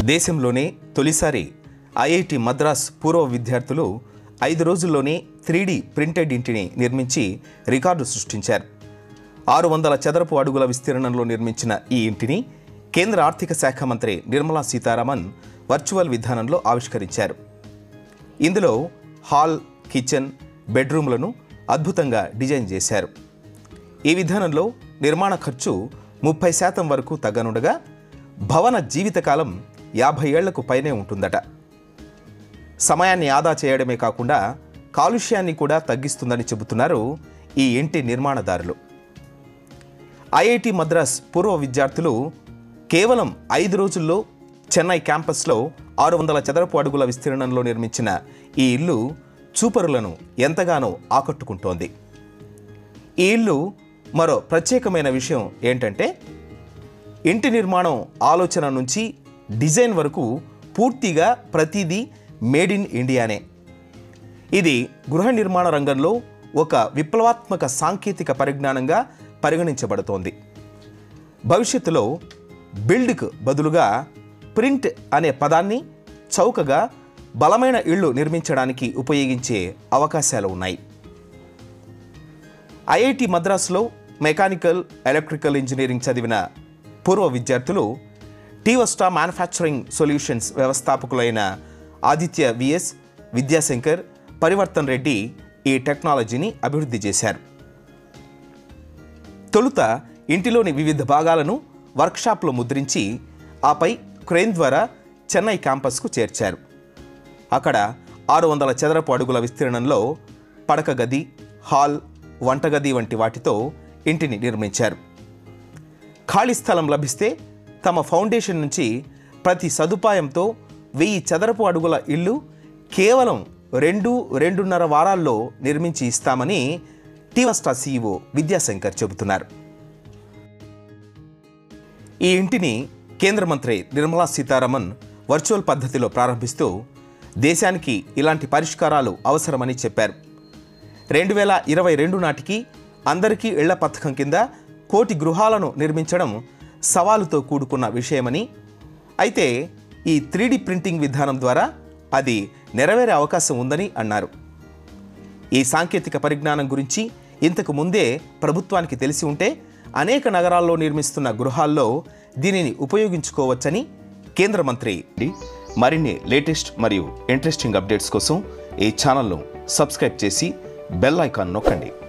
దేశంలోనే తొలిసారి ఐఐటి మద్రాస్ పూర్వ విద్యార్థులు ఐదు రోజుల్లోనే త్రీడీ ప్రింటెడ్ ఇంటిని నిర్మించి రికార్డు సృష్టించారు ఆరు వందల చదరపు అడుగుల విస్తీర్ణంలో నిర్మించిన ఈ ఇంటిని కేంద్ర ఆర్థిక శాఖ మంత్రి నిర్మలా సీతారామన్ వర్చువల్ విధానంలో ఆవిష్కరించారు ఇందులో హాల్ కిచెన్ బెడ్రూమ్లను అద్భుతంగా డిజైన్ చేశారు ఈ విధానంలో నిర్మాణ ఖర్చు ముప్పై శాతం వరకు తగ్గనుండగా భవన జీవితకాలం యాభై ఏళ్లకు పైనే ఉంటుందట సమయాన్ని ఆదా చేయడమే కాకుండా కాలుష్యాన్ని కూడా తగ్గిస్తుందని చెబుతున్నారు ఈ ఇంటి నిర్మాణదారులు ఐఐటి మద్రాస్ పూర్వ విద్యార్థులు కేవలం ఐదు రోజుల్లో చెన్నై క్యాంపస్లో ఆరు వందల చదరపు అడుగుల విస్తీర్ణంలో నిర్మించిన ఈ ఇల్లు చూపరులను ఎంతగానో ఆకట్టుకుంటోంది ఈ ఇల్లు మరో ప్రత్యేకమైన విషయం ఏంటంటే ఇంటి నిర్మాణం ఆలోచన నుంచి డిజైన్ వరకు పూర్తిగా ప్రతిదీ మేడ్ ఇన్ ఇండియానే ఇది గృహ నిర్మాణ రంగంలో ఒక విప్లవాత్మక సాంకేతిక పరిజ్ఞానంగా పరిగణించబడుతోంది భవిష్యత్తులో బిల్డ్కు బదులుగా ప్రింట్ అనే పదాన్ని చౌకగా బలమైన ఇళ్ళు నిర్మించడానికి ఉపయోగించే అవకాశాలు ఉన్నాయి ఐఐటి మద్రాసులో మెకానికల్ ఎలక్ట్రికల్ ఇంజనీరింగ్ చదివిన పూర్వ విద్యార్థులు టీవస్టా మ్యానుఫ్యాక్చరింగ్ సొల్యూషన్స్ వ్యవస్థాపకులైన ఆదిత్య విఎస్ విద్యాశంకర్ పరివర్తన్ రెడ్డి ఈ టెక్నాలజీని అభివృద్ధి చేశారు తొలుత ఇంటిలోని వివిధ భాగాలను వర్క్షాప్లో ముద్రించి ఆపై క్రెయిన్ ద్వారా చెన్నై క్యాంపస్కు చేర్చారు అక్కడ ఆరు వందల చదరపు అడుగుల విస్తీర్ణంలో పడక గది హాల్ వంటగది వంటి వాటితో ఇంటిని నిర్మించారు ఖాళీ స్థలం లభిస్తే తమ ఫౌండేషన్ నుంచి ప్రతి సదుపాయంతో వెయ్యి చదరపు అడుగుల ఇల్లు కేవలం రెండు రెండున్నర వారాల్లో నిర్మించి ఇస్తామని టీవస్టా సీఈఓ విద్యాశంకర్ చెబుతున్నారు ఈ ఇంటిని కేంద్ర మంత్రి నిర్మలా సీతారామన్ వర్చువల్ పద్ధతిలో ప్రారంభిస్తూ దేశానికి ఇలాంటి పరిష్కారాలు అవసరమని చెప్పారు రెండు వేల ఇరవై రెండు నాటికి అందరికీ ఇళ్ల పథకం కింద కోటి గృహాలను నిర్మించడం సవాలుతో కూడుకున్న విషయమని అయితే ఈ త్రీడీ ప్రింటింగ్ విధానం ద్వారా అది నెరవేరే అవకాశం ఉందని అన్నారు ఈ సాంకేతిక పరిజ్ఞానం గురించి ఇంతకు ముందే ప్రభుత్వానికి తెలిసి ఉంటే అనేక నగరాల్లో నిర్మిస్తున్న గృహాల్లో దీనిని ఉపయోగించుకోవచ్చని కేంద్ర మంత్రి మరిన్ని లేటెస్ట్ మరియు ఇంట్రెస్టింగ్ అప్డేట్స్ కోసం ఈ ఛానల్ను సబ్స్క్రైబ్ చేసి బెల్ ఐకాన్ నొక్కండి